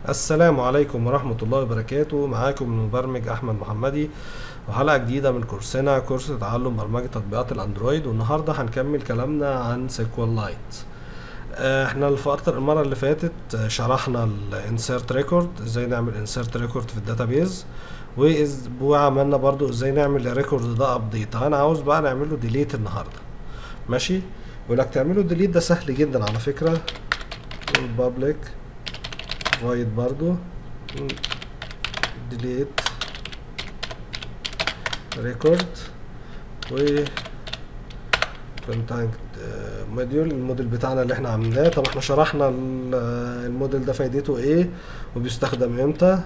السلام عليكم ورحمة الله وبركاته معاكم المبرمج أحمد محمدي وحلقة جديدة من كورسنا كورس تعلم برمجة تطبيقات الأندرويد والنهاردة هنكمل كلامنا عن سيكوال لايت احنا الفترة المرة اللي فاتت آه، شرحنا الانسيرت ريكورد ازاي نعمل انسيرت ريكورد في الداتابيز وإز- وعملنا برضو ازاي نعمل الريكورد ده ابديت انا عاوز بقى نعمله ديليت النهاردة ماشي ولك تعمله ديليت ده سهل جدا على فكرة البابليك فايد برضو ديليت ريكورد و كونتاكت موديول الموديل بتاعنا اللي احنا عاملاه طب احنا شرحنا ال- آه، الموديل ده فايدته ايه وبيستخدم امتى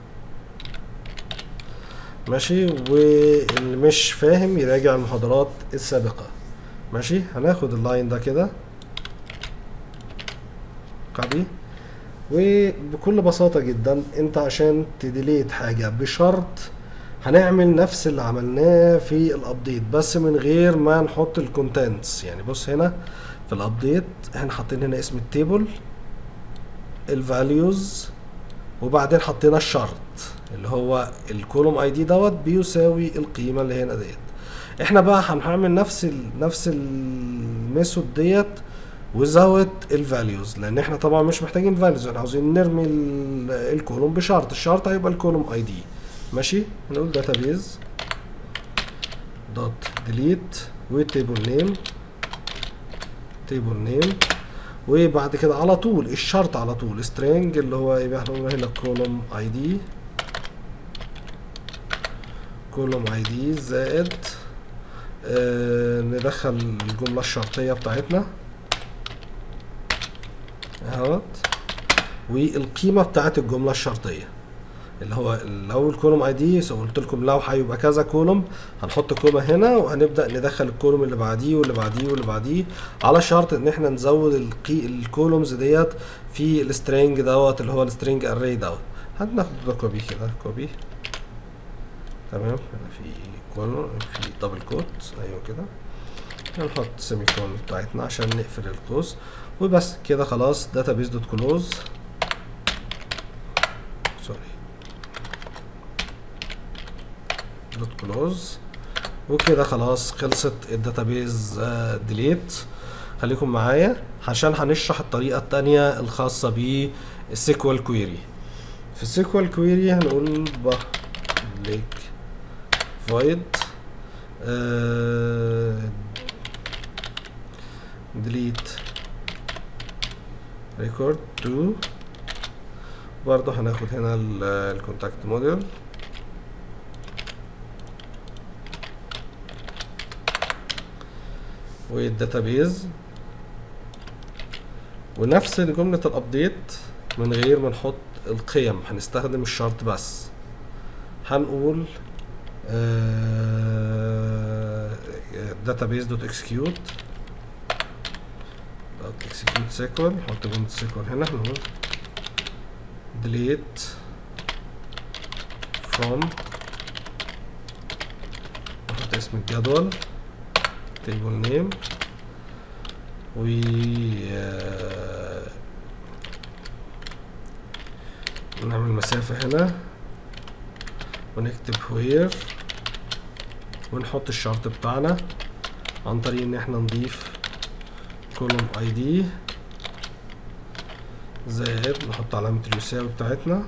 ماشي واللي مش فاهم يراجع المحاضرات السابقة ماشي هناخد اللاين ده كده كوبي وبكل بساطة جدا انت عشان تديليت حاجة بشرط هنعمل نفس اللي عملناه في الابديت بس من غير ما نحط الكونتنتس يعني بص هنا في الابديت احنا حاطين هنا اسم التيبل الفاليوز وبعدين حطينا الشرط اللي هو الكولوم اي دي دوت بيساوي القيمه اللي هنا ديت احنا بقى هنعمل نفس ال نفس الميثود ديت وزود الفاليوز لان احنا طبعا مش محتاجين فاليوز احنا عاوزين نرمي ال- الكولوم بشرط الشرط هيبقى الكولوم اي دي ماشي هنقول داتابيز دوت ديليت وتيبل نيم تيبل نيم وبعد كده على طول الشرط على طول string اللي هو يبقى احنا قلنا هنا كولوم اي دي كولوم اي دي زائد آه ندخل الجملة الشرطية بتاعتنا اهوت والقيمة بتاعت الجملة الشرطية اللي هو لو الكولوم اي دي قلت لكم لو هيبقى كذا كولوم هنحط كومة هنا وهنبدأ ندخل الكولوم اللي بعديه واللي بعديه واللي بعديه على شرط ان احنا نزود القي الكولومز ديت في السترينج دوت اللي هو السترينج اري دوت هناخد ده كوبي كده كوبي تمام هنا في كولوم في دبل كوت ايوه كده هنحط سيمي كولون بتاعتنا عشان نقفل القوس وبس كده خلاص database دوت كلوز سوري دوت كلوز وكده خلاص خلصت الداتابيز ديليت خليكم معايا عشان هنشرح الطريقة التانية الخاصة بالسيكوال كويري في السيكوال كويري هنقول بابليك void delete record to برضه هناخد هنا الكونتاكت موديل والداتابيز ونفس جملة الابديت من غير ما نحط القيم هنستخدم الشرط بس هنقول database دوت execute دوت execute SQL نحط جملة SQL هنا هنقول delete from نحط اسم الجدول table name و آه، نعمل مسافة هنا ونكتب where ونحط الشرط بتاعنا عن طريق ان احنا نضيف كولوم اي دي زائد نحط علامة اليساوي بتاعتنا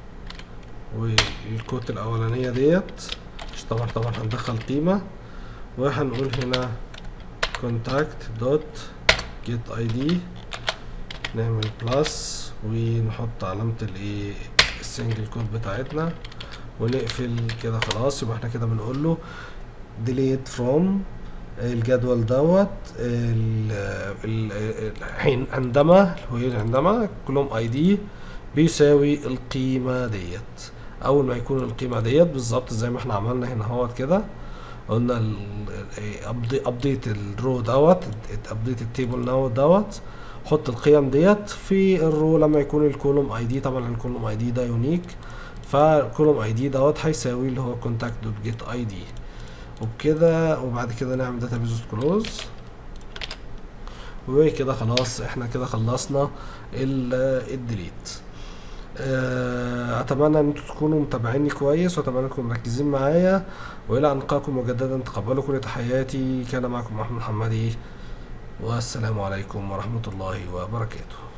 والكوت الاولانية ديت مش طبعا طبعا هندخل قيمة وهنقول هنا contact دوت get id نعمل بلس ونحط علامة الايه السنجل كود بتاعتنا ونقفل كده خلاص يبقى احنا كده بنقول له delete from الجدول دوت ال- ال- ال- حين عندما هو عندما كلهم اي دي بيساوي القيمة ديت اول ما يكون القيمة ديت بالظبط زي ما احنا عملنا هنا اهوت كده قلنا ابديت الرو دوت ابديت التيبل دوت دوت حط القيم ديت في الرو لما يكون الكولوم اي دي طبعا الكولوم اي دي ده يونيك فالكولوم اي دي دوت هيساوي اللي هو كونتاكت دوت جيت اي دي وبكده وبعد كده نعمل داتابيز كلوز وكده خلاص احنا كده خلصنا ال- الديليت آه، اتمنى ان انتم تكونوا متابعيني كويس واتمنى انكم مركزين معايا والى ان نلقاكم مجددا تقبلوا كل تحياتي كان معكم محمد محمدي والسلام عليكم ورحمة الله وبركاته